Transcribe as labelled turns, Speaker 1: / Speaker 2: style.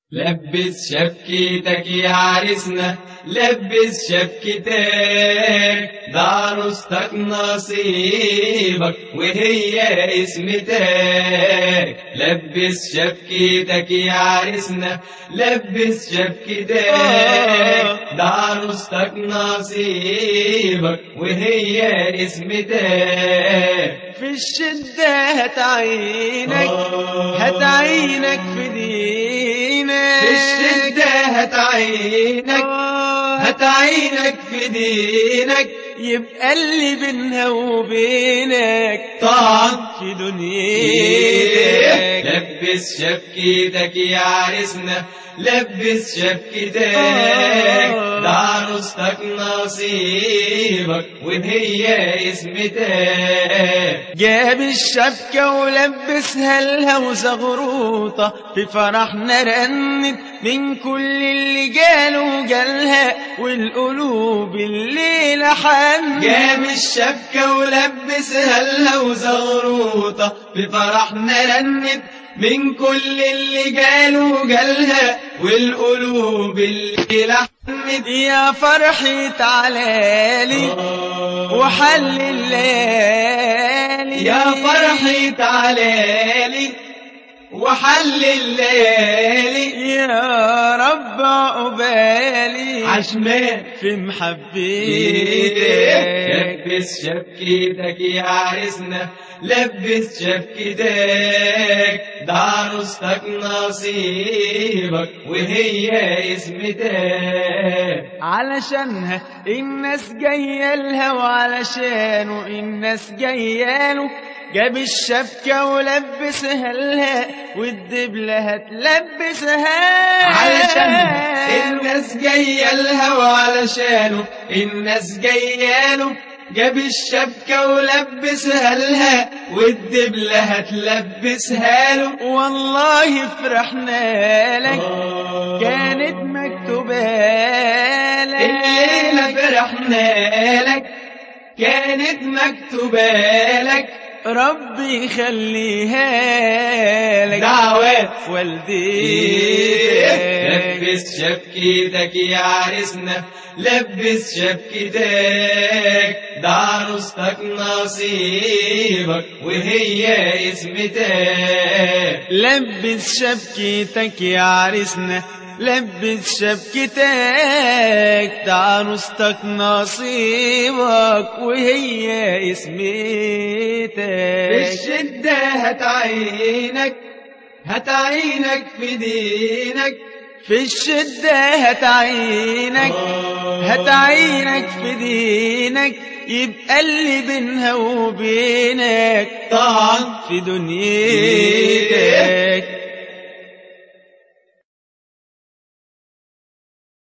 Speaker 1: لبس شبكتك يا عريسنا لبس شبكتك ده عروستك نصيبك وهي اسمتك لبس شبكتك يا عريسنا لبس شبكتك ده عروستك نصيبك وهي اسمتك
Speaker 2: في الشدة هتعينك هتعينك في دينك
Speaker 1: في الشدة هتعينك هتعينك في دينك
Speaker 2: يبقى اللي بينها وبينك
Speaker 1: طعن
Speaker 2: في دنيتك
Speaker 1: لبس شبكتك يا عريسنا لبس شبكتك ده عروستك نصيبك وهي اسمتك
Speaker 2: جاب الشبكة ولبسها لها وزغروطة في فرحنا رنت من كل اللي جاله جالها والقلوب الليلة حنت
Speaker 1: جاب الشبكة ولبسها لها وزغروطة في فرحنا رنت من كل اللي جاله جالها والقلوب اللي لحمت
Speaker 2: يا فرحي تعالالي وحل الليالي
Speaker 1: يا فرحي تعالالي وحل الليالي
Speaker 2: يا رب عقبالي
Speaker 1: عشمان
Speaker 2: في محبتك
Speaker 1: لبس شبكتك يا عريسنا لبس شبكتك ده عروستك نصيبك وهي اسمتك
Speaker 2: علشانها الناس جاية لها وعلشانه الناس جاية له جاب الشبكة ولبسها لها والدبلة هتلبسها
Speaker 1: علشان الناس جاية لها وعلشانه الناس جاية له جاب الشبكة ولبسها لها والدبلة هتلبسها له
Speaker 2: والله فرحنا لك كانت مكتوبة لك
Speaker 1: الليلة فرحنا لك كانت مكتوبة لك
Speaker 2: ربي يخليها لك
Speaker 1: دعوات
Speaker 2: والديك
Speaker 1: لبس شبكتك يا عريسنا لبس شبكتك ده عروستك نصيبك وهي اسمتك
Speaker 2: لبس شبكتك يا عريسنا لبس شبكتك ده عروستك نصيبك وهي اسمتك
Speaker 1: في الشدة هتعينك هتعينك في دينك
Speaker 2: في الشدة هتعينك هتعينك في دينك يبقى اللي بينها وبينك
Speaker 1: طعن
Speaker 2: في دنيتك